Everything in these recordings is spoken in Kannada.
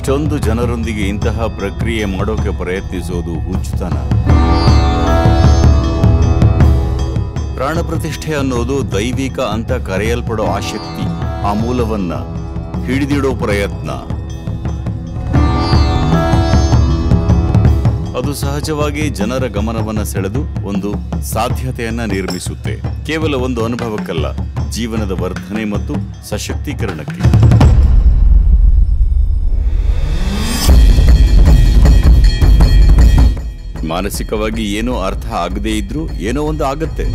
ಇಷ್ಟೊಂದು ಜನರೊಂದಿಗೆ ಇಂತಹ ಪ್ರಕ್ರಿಯೆ ಮಾಡೋಕೆ ಪ್ರಯತ್ನಿಸೋದು ಹುಚ್ಚುತನ ಪ್ರಾಣ ಪ್ರತಿಷ್ಠೆ ಅನ್ನೋದು ದೈವಿಕ ಅಂತ ಕರೆಯಲ್ಪಡೋ ಆಸಕ್ತಿ ಆ ಮೂಲವನ್ನ ಹಿಡಿದಿಡೋ ಪ್ರಯತ್ನ ಅದು ಸಹಜವಾಗಿ ಜನರ ಗಮನವನ್ನ ಸೆಳೆದು ಒಂದು ಸಾಧ್ಯತೆಯನ್ನ ನಿರ್ಮಿಸುತ್ತೆ ಕೇವಲ ಒಂದು ಅನುಭವಕ್ಕಲ್ಲ ಜೀವನದ ವರ್ಧನೆ ಮತ್ತು ಸಶಕ್ತೀಕರಣಕ್ಕೆ ಮಾನಸಿಕವಾಗಿ ಏನೋ ಅರ್ಥ ಆಗದೇ ಇದ್ರೂ ಏನೋ ಒಂದು ಆಗತ್ತೆ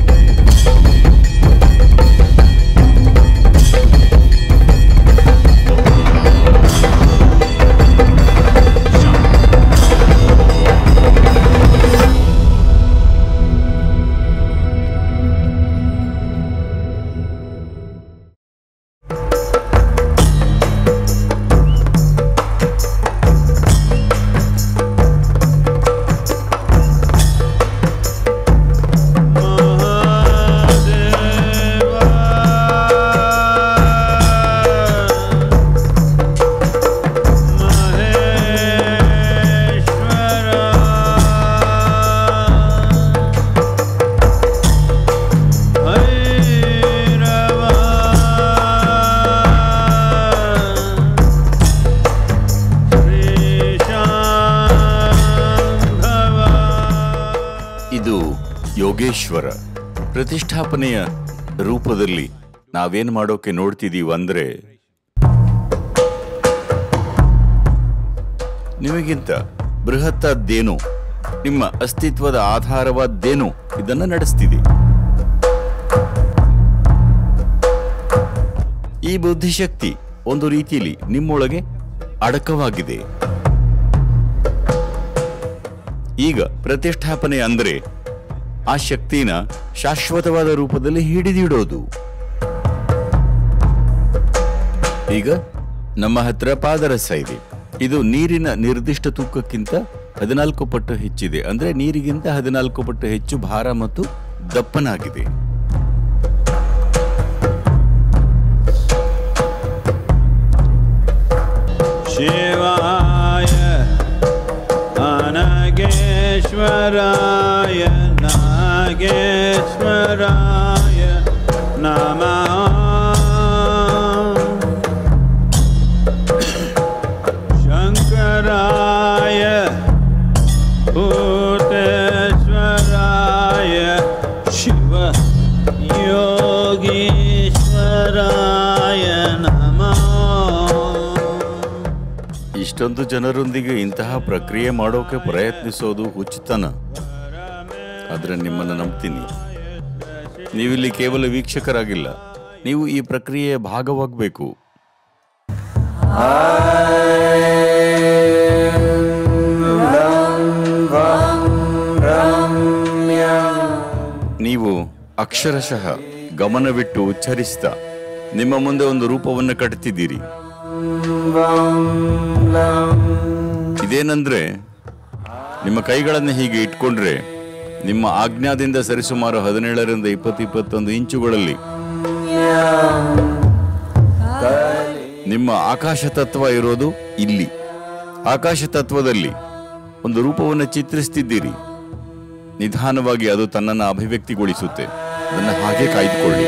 ಇದು ಯೋಗೇಶ್ವರ ಪ್ರತಿಷ್ಠಾಪನೆಯ ರೂಪದಲ್ಲಿ ನಾವೇನ್ ಮಾಡೋಕೆ ನೋಡ್ತಿದೀವಿ ಅಂದ್ರೆ ನಿಮಗಿಂತ ಬೃಹತ್ತಾದ್ದೇನು ನಿಮ್ಮ ಅಸ್ತಿತ್ವದ ಆಧಾರವಾದ್ದೇನು ಇದನ್ನ ನಡೆಸ್ತಿದೆ ಈ ಬುದ್ಧಿಶಕ್ತಿ ಒಂದು ರೀತಿಯಲ್ಲಿ ನಿಮ್ಮೊಳಗೆ ಅಡಕವಾಗಿದೆ ಈಗ ಪ್ರತಿಷ್ಠಾಪನೆ ಅಂದ್ರೆ ಆ ಶಕ್ತಿನ ಶಾಶ್ವತವಾದ ರೂಪದಲ್ಲಿ ಹಿಡಿದಿಡೋದು ಈಗ ನಮ್ಮ ಹತ್ರ ಪಾದರಸ ಇದೆ ಇದು ನೀರಿನ ನಿರ್ದಿಷ್ಟ ತೂಕಕ್ಕಿಂತ ಹದಿನಾಲ್ಕು ಪಟ್ಟು ಹೆಚ್ಚಿದೆ ಅಂದ್ರೆ ನೀರಿಗಿಂತ ಹದಿನಾಲ್ಕು ಪಟ್ಟು ಹೆಚ್ಚು ಭಾರ ಮತ್ತು ದಪ್ಪನಾಗಿದೆ शिवाय अनगेश्वराय नागेश्वराय नमः शङ्कराय भूतेश्वराय शिव योगीश्वराय नमः ಇಷ್ಟೊಂದು ಜನರೊಂದಿಗೆ ಇಂತಹ ಪ್ರಕ್ರಿಯೆ ಮಾಡೋಕೆ ಪ್ರಯತ್ನಿಸೋದು ಹುಚ್ಚುತನ ಆದ್ರೆ ನಿಮ್ಮನ್ನು ನಂಬ್ತೀನಿ ನೀವಿಲ್ಲಿ ಕೇವಲ ವೀಕ್ಷಕರಾಗಿಲ್ಲ ನೀವು ಈ ಪ್ರಕ್ರಿಯೆಯ ಭಾಗವಾಗಬೇಕು ನೀವು ಅಕ್ಷರಶಃ ಗಮನವಿಟ್ಟು ಉಚ್ಚರಿಸ್ತಾ ನಿಮ್ಮ ಮುಂದೆ ಒಂದು ರೂಪವನ್ನು ಕಟ್ತಿದ್ದೀರಿ ಇದೇನಂದ್ರೆ ನಿಮ್ಮ ಕೈಗಳನ್ನು ಹೀಗೆ ಇಟ್ಕೊಂಡ್ರೆ ನಿಮ್ಮ ಆಜ್ಞಾದಿಂದ ಸರಿಸುಮಾರು ಹದಿನೇಳರಿಂದ ಇಪ್ಪತ್ತು ಇಪ್ಪತ್ತೊಂದು ಇಂಚುಗಳಲ್ಲಿ ನಿಮ್ಮ ಆಕಾಶ ತತ್ವ ಇರೋದು ಇಲ್ಲಿ ಆಕಾಶ ತತ್ವದಲ್ಲಿ ಒಂದು ರೂಪವನ್ನು ಚಿತ್ರಿಸ್ತಿದ್ದೀರಿ ನಿಧಾನವಾಗಿ ಅದು ತನ್ನನ್ನು ಅಭಿವ್ಯಕ್ತಿಗೊಳಿಸುತ್ತೆ ಅದನ್ನು ಹಾಗೆ ಕಾಯ್ದುಕೊಳ್ಳಿ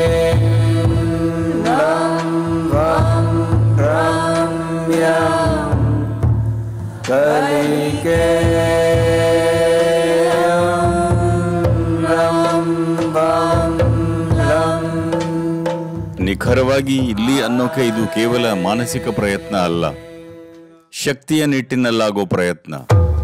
ನಿಖರವಾಗಿ ಇಲ್ಲಿ ಅನ್ನೋಕೆ ಇದು ಕೇವಲ ಮಾನಸಿಕ ಪ್ರಯತ್ನ ಅಲ್ಲ ಶಕ್ತಿಯ ನಿಟ್ಟಿನಲ್ಲಾಗೋ ಪ್ರಯತ್ನ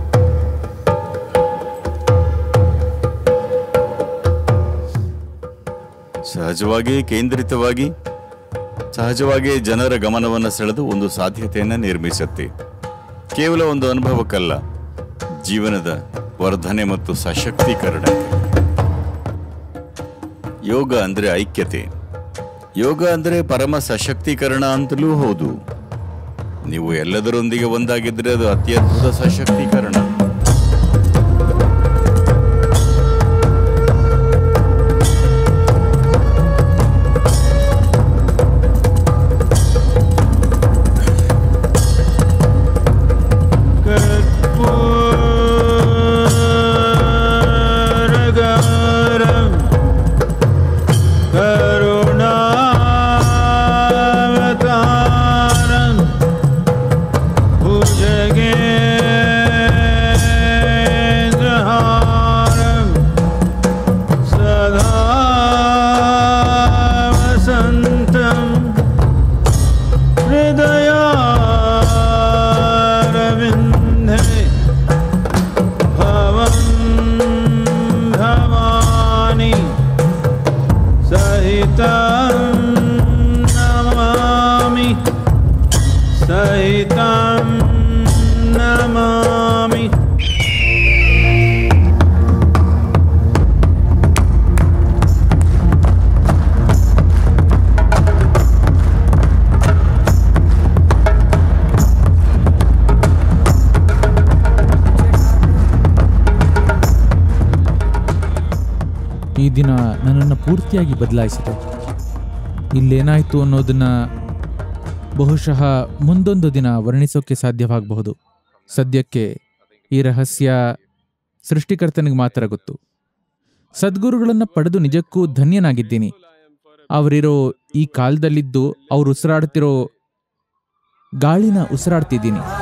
ಸಹಜವಾಗಿ ಕೇಂದ್ರಿತವಾಗಿ ಸಹಜವಾಗಿ ಜನರ ಗಮನವನ್ನು ಸೆಳೆದು ಒಂದು ಸಾಧ್ಯತೆಯನ್ನು ನಿರ್ಮಿಸುತ್ತೆ ಕೇವಲ ಒಂದು ಅನುಭವಕ್ಕಲ್ಲ ಜೀವನದ ವರ್ಧನೆ ಮತ್ತು ಸಶಕ್ತೀಕರಣ ಯೋಗ ಅಂದ್ರೆ ಐಕ್ಯತೆ ಯೋಗ ಅಂದ್ರೆ ಪರಮ ಸಶಕ್ತೀಕರಣ ಅಂತಲೂ ಹೌದು ನೀವು ಎಲ್ಲದರೊಂದಿಗೆ ಒಂದಾಗಿದ್ರೆ ಅದು ಅತ್ಯದ್ಭುತ ಸಶಕ್ತೀಕರಣ ದಿನ ನನ್ನನ್ನು ಪೂರ್ತಿಯಾಗಿ ಬದಲಾಯಿಸಿದೆ ಇಲ್ಲೇನಾಯಿತು ಅನ್ನೋದನ್ನ ಬಹುಶಃ ಮುಂದೊಂದು ದಿನ ವರ್ಣಿಸೋಕೆ ಸಾಧ್ಯವಾಗಬಹುದು ಸದ್ಯಕ್ಕೆ ಈ ರಹಸ್ಯ ಸೃಷ್ಟಿಕರ್ತನಿಗೆ ಮಾತ್ರ ಗೊತ್ತು ಸದ್ಗುರುಗಳನ್ನು ಪಡೆದು ನಿಜಕ್ಕೂ ಧನ್ಯನಾಗಿದ್ದೀನಿ ಅವರಿರೋ ಈ ಕಾಲದಲ್ಲಿದ್ದು ಅವ್ರು ಉಸಿರಾಡ್ತಿರೋ ಗಾಳಿನ ಉಸಿರಾಡ್ತಿದ್ದೀನಿ